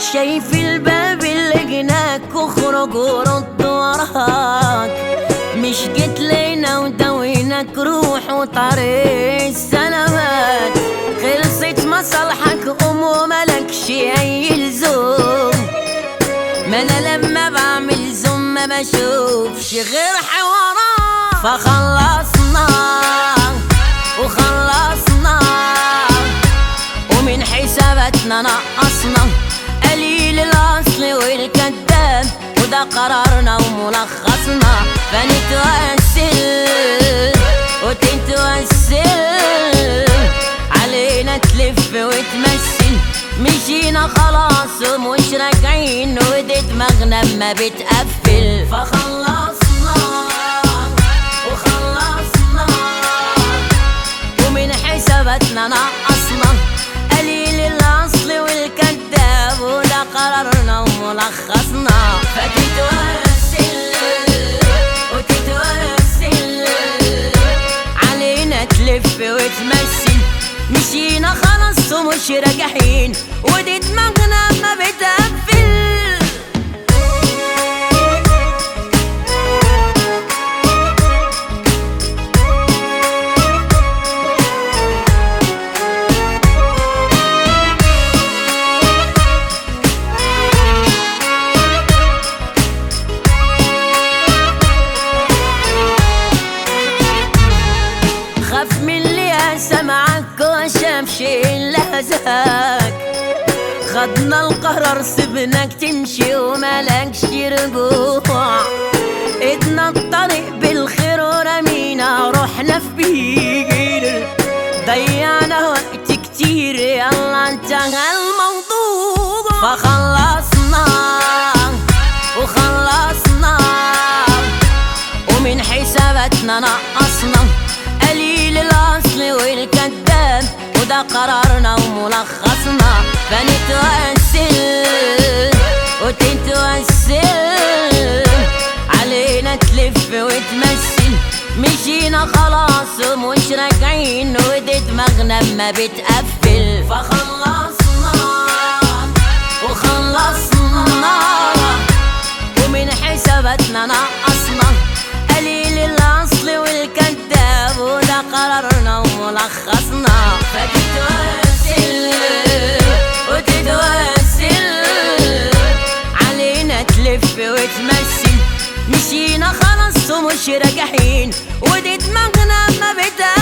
شايف الباب اللي هناك اخرج ورد وراك مش جيت لينا ودوينك روح وطريق السلامات خلصت مصالحك قوم وملكش اي لزوم ما انا لما بعمل زوم ما بشوفش غير حوارات فخلصنا وخلصنا ومن حساباتنا نقصنا قليل الاصل والكذاب وده قرارنا وملخصنا فنتوسل وتتوسل علينا تلف وتمثل مشينا خلاص ومش راجعين ودي دماغنا ما بتقفل فخلصنا وخلصنا ومن حساباتنا نقصنا قليل الاصل والكذاب وده قرارنا وملخصنا فتتوسل وتتوسل علينا تلف وتمثل مشينا خلاص ومش راجعين ودي دماغنا ما بتقفل خاف من اللي سمعك وشاف شيء لهزاك خدنا القرار سبناك تمشي وملكش رجوع ادنا الطريق بالخير ورمينا روحنا في بير ضيعنا وقت كتير يلا انتهى الموضوع فخلصنا وخلصنا ومن حساباتنا نقصنا قليل الاصل والكذاب وده قرارنا وملخصنا فنتوسل وتتوسل علينا تلف وتمثل مشينا خلاص ومش راجعين ودي دماغنا ما بتقفل فخلصنا وخلصنا ومن حساباتنا نقصنا قليل الاصل والكذاب وده قرارنا وملخصنا فتتوسل وتتوسل علينا تلف وتمثل مشينا خلاص ومش راجعين ودي دماغنا ما بتقفل